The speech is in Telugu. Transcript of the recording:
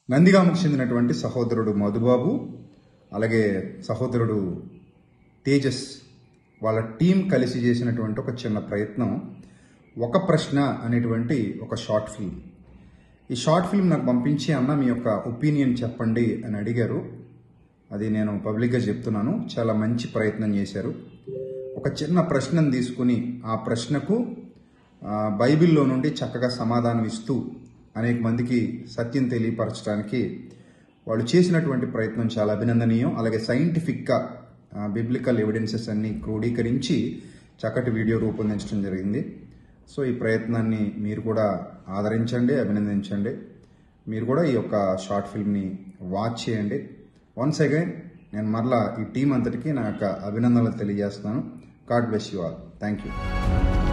నందిగామకు చెందినటువంటి సహోదరుడు మధుబాబు అలాగే సహోదరుడు తేజస్ వాళ్ళ టీం కలిసి చేసినటువంటి ఒక చిన్న ప్రయత్నం ఒక ప్రశ్న అనేటువంటి ఒక షార్ట్ ఫిల్మ్ ఈ షార్ట్ ఫిల్మ్ నాకు పంపించి అన్న మీ యొక్క ఒపీనియన్ చెప్పండి అని అడిగారు అది నేను పబ్లిక్గా చెప్తున్నాను చాలా మంచి ప్రయత్నం చేశారు ఒక చిన్న ప్రశ్నను తీసుకుని ఆ ప్రశ్నకు ఆ, బైబిల్లో నుండి చక్కగా సమాధానం ఇస్తూ అనేక మందికి సత్యం తెలియపరచడానికి వాళ్ళు చేసినటువంటి ప్రయత్నం చాలా అభినందనీయం అలాగే సైంటిఫిక్గా బిబ్లికల్ ఎవిడెన్సెస్ అన్ని క్రోడీకరించి చక్కటి వీడియో రూపొందించడం జరిగింది సో ఈ ప్రయత్నాన్ని మీరు కూడా ఆదరించండి అభినందించండి మీరు కూడా ఈ యొక్క షార్ట్ ఫిల్మ్ని వాచ్ చేయండి వన్స్ అగైన్ నేను మరలా ఈ టీం అంతటికి నా యొక్క అభినందనలు తెలియజేస్తున్నాను God bless you all thank you